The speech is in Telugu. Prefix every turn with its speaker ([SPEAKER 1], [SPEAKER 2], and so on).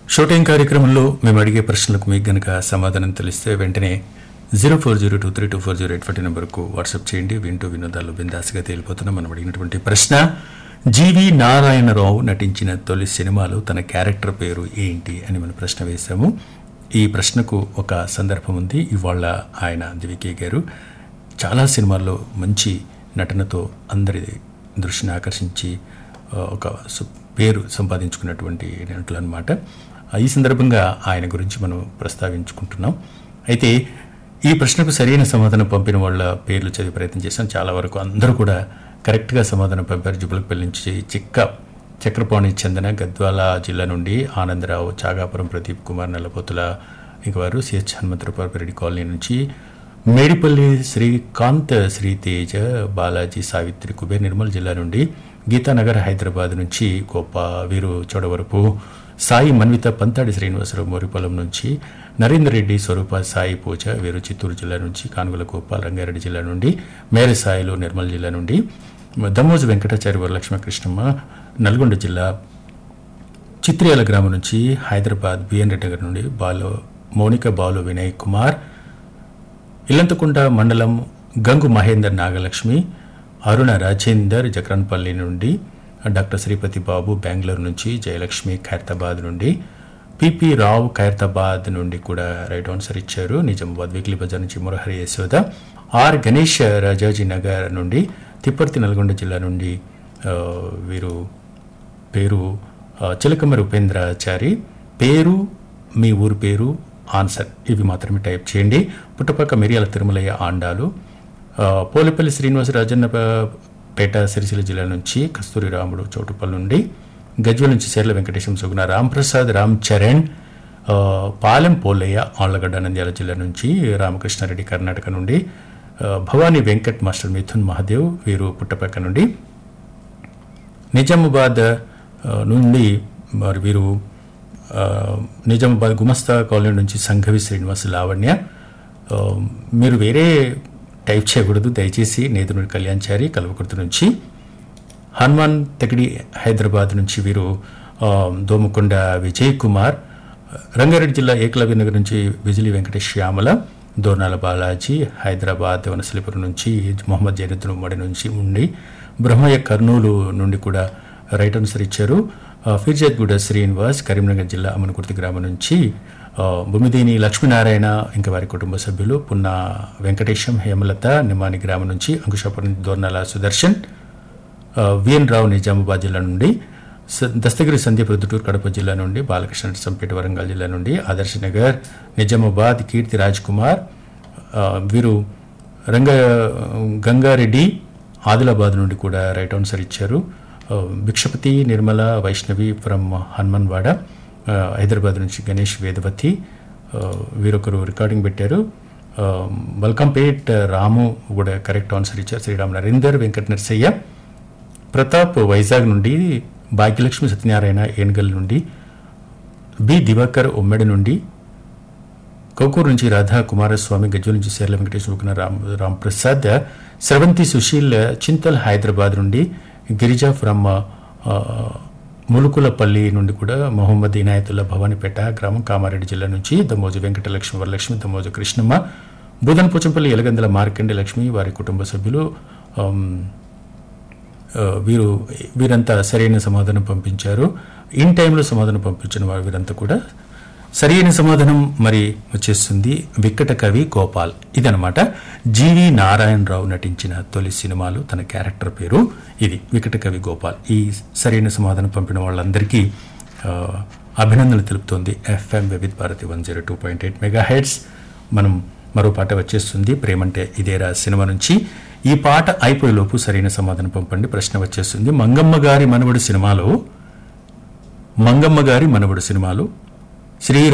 [SPEAKER 1] షో టైం కార్యక్రమంలో మేము అడిగే ప్రశ్నలకు మీకు గనక సమాధానం తెలిస్తే వెంటనే zero four zero two three two four zero eight forty నెంబర్కు వాట్సాప్ చేయండి వింటూ వినోదాలు బిందాస్గా తేలిపోతున్నాం మనం అడిగినటువంటి ప్రశ్న జీవి నారాయణరావు నటించిన తొలి సినిమాలో తన క్యారెక్టర్ పేరు ఏంటి అని మనం ప్రశ్న వేశాము ఈ ప్రశ్నకు ఒక సందర్భం ఉంది ఇవాళ ఆయన దివికే గారు చాలా సినిమాల్లో మంచి నటనతో అందరి దృష్టిని ఆకర్షించి ఆ, ఒక సు- పేరు సంపాదించుకున్నటువంటి నటులు అనమాట ఈ సందర్భంగా ఆయన గురించి మనం ప్రస్తావించుకుంటున్నాం అయితే ఈ ప్రశ్నకు సరైన సమాధానం పంపిన వాళ్ళ పేర్లు చదివి ప్రయత్నం చేశాం చాలా వరకు అందరూ కూడా కరెక్ట్గా సమాధానం పంపారు జుబులపల్లి నుంచి చిక్క చక్రపాణి చందన గద్వాల జిల్లా నుండి ఆనందరావు చాగాపురం ప్రదీప్ కుమార్ నల్లపోతుల ఇంక వారు సిహెచ్ హనుమంతరావు రెడ్డి కాలనీ నుంచి మేడిపల్లి శ్రీకాంత్ శ్రీతేజ బాలాజీ సావిత్రి కుబేర్ నిర్మల్ జిల్లా నుండి గీతానగర్ హైదరాబాద్ నుంచి గొప్ప వీరు చోడవరపు సాయి మన్విత పంతాడి శ్రీనివాసరావు మోరిపొలం నుంచి నరేందర్ రెడ్డి స్వరూప సాయి పూజ వీరు చిత్తూరు జిల్లా నుంచి కానుగుల గోపాల్ రంగారెడ్డి జిల్లా నుండి మేరే సాయిలు నిర్మల్ జిల్లా నుండి దమ్మోజు వెంకటాచారి వరలక్ష్మ కృష్ణమ్మ నల్గొండ జిల్లా చిత్రియాల గ్రామం నుంచి హైదరాబాద్ బిఎన్ రెడ్డి నగర్ నుండి బాలు మౌనిక బాలు వినయ్ కుమార్ ఇల్లంతకుంట మండలం గంగు మహేందర్ నాగలక్ష్మి అరుణ రాజేందర్ జక్రన్పల్లి నుండి డాక్టర్ శ్రీపతి బాబు బెంగళూరు నుంచి జయలక్ష్మి ఖైరతాబాద్ నుండి పిపి రావు ఖైరతాబాద్ నుండి కూడా రైట్ ఆన్సర్ ఇచ్చారు నిజామాబాద్ వీక్లీ బజార్ నుంచి మురహరి యశోద ఆర్ గణేష్ రాజాజీ నగర్ నుండి తిప్పర్తి నల్గొండ జిల్లా నుండి ఆ, వీరు పేరు ఆ, చిలకమరి ఉపేంద్రాచారి పేరు మీ ఊరు పేరు ఆన్సర్ ఇవి మాత్రమే టైప్ చేయండి పుట్టపక్క మిరియాల తిరుమలయ్య ఆండాలు ఆ, పోలిపల్లి శ్రీనివాస రాజన్న ప- పేట సిరిసిల్ల జిల్లా నుంచి కస్తూరి రాముడు చోటుపల్లి నుండి గజ్వల్ నుంచి సేర్ల వెంకటేశం సుగుణ రాంప్రసాద్ రామ్ చరణ్ ఆ, పాలెం పోలయ్య ఆళ్లగడ్డ నంద్యాల జిల్లా నుంచి రామకృష్ణారెడ్డి కర్ణాటక నుండి ఆ, భవానీ వెంకట్ మాస్టర్ మిథున్ మహాదేవ్ వీరు పుట్టపక్క నుండి నిజామాబాద్ ఆ, నుండి మరి వీరు ఆ, నిజామాబాద్ గుమస్తా కాలనీ నుంచి సంఘవి శ్రీనివాస్ లావణ్య ఆ, మీరు వేరే టైప్ చేయకూడదు దయచేసి నేదునుడి కళ్యాణ్చారి కల్వకుర్తి నుంచి హనుమాన్ తెగడి హైదరాబాద్ నుంచి వీరు ఆ, దోమకొండ విజయ్ కుమార్ రంగారెడ్డి జిల్లా ఏకలవ్య నగర్ నుంచి విజిలి వెంకటేష్ శ్యామల దోర్నాల బాలాజీ హైదరాబాద్ వనసలిపురం నుంచి మొహమ్మద్ జైనుద్దీన్ ఉమ్మడి నుంచి ఉండి బ్రహ్మయ్య కర్నూలు నుండి కూడా రైట్ ఆన్సర్ ఇచ్చారు ఆ, ఫిర్జాద్గూడ శ్రీనివాస్ కరీంనగర్ జిల్లా అమనకుర్తి గ్రామం నుంచి ఆ, బొమ్మిదేని లక్ష్మీనారాయణ ఇంకా వారి కుటుంబ సభ్యులు పున్న వెంకటేశం హేమలత నిమాని గ్రామం నుంచి అంకుశాపురం దోర్నాల సుదర్శన్ ఆ, విఎన్ రావు నిజామాబాద్ జిల్లా నుండి స- దస్తగిరి సందీప్ రుద్దుటూరు కడప జిల్లా నుండి బాలకృష్ణ సంపేట వరంగల్ జిల్లా నుండి ఆదర్శ్ నగర్ నిజామాబాద్ కీర్తి రాజ్ కుమార్ ఆ, వీరు రంగ గంగారెడ్డి ఆదిలాబాద్ నుండి కూడా రైట్ ఆన్సర్ ఇచ్చారు ఆ, భిక్షపతి నిర్మల వైష్ణవి ఫ్రమ్ హనుమన్వాడ ఆ, హైదరాబాద్ నుంచి గణేష్ వేదవతి ఆ, వీరొకరు రికార్డింగ్ పెట్టారు ఆ, బల్కంపేట్ రాము కూడా కరెక్ట్ ఆన్సర్ ఇచ్చారు శ్రీరామ్ నరేందర్ వెంకట నరసయ్య ప్రతాప్ వైజాగ్ నుండి భాగ్యలక్ష్మి సత్యనారాయణ ఏనుగల్ నుండి బి దివాకర్ ఉమ్మడి నుండి కౌకూరు నుంచి రాధా కుమారస్వామి గజ్వల్ నుంచి సేర్ల వెంకటేశ్వర రామ్ రామ్ ప్రసాద్ స్రవంతి సుశీల్ చింతల్ హైదరాబాద్ నుండి గిరిజా ఫ్రమ్ ఆ, ములుకులపల్లి నుండి కూడా మొహమ్మద్ ఇనాయతుల్లా భవానీపేట గ్రామం కామారెడ్డి జిల్లా నుంచి దమోజు వెంకటలక్ష్మి వరలక్ష్మి దమోజు కృష్ణమ్మ బుధన్ పోచంపల్లి ఎలగందల మార్కండి లక్ష్మి వారి కుటుంబ సభ్యులు ఆమ్, ఆ, వీరు వీరంతా సరైన సమాధానం పంపించారు ఇన్ టైంలో సమాధానం పంపించిన వారు వీరంతా కూడా సరైన సమాధానం మరి వచ్చేస్తుంది విక్కట కవి గోపాల్ ఇదనమాట జీవి నారాయణరావు నటించిన తొలి సినిమాలు తన క్యారెక్టర్ పేరు ఇది వికట కవి గోపాల్ ఈ సరైన సమాధానం పంపిన వాళ్ళందరికీ ఆ, అభినందనలు తెలుపుతోంది FM Vividh Bharati one zero two point eight megahertz మనం మరో పాట వచ్చేస్తుంది ప్రేమంటే ఇదేరా సినిమా నుంచి ఈ పాట అయిపోయేలోపు సరైన సమాధానం పంపండి ప్రశ్న వచ్చేస్తుంది మంగమ్మ గారి మనవడు సినిమాలో మంగమ్మ గారి మనవడు సినిమాలో శ్రీ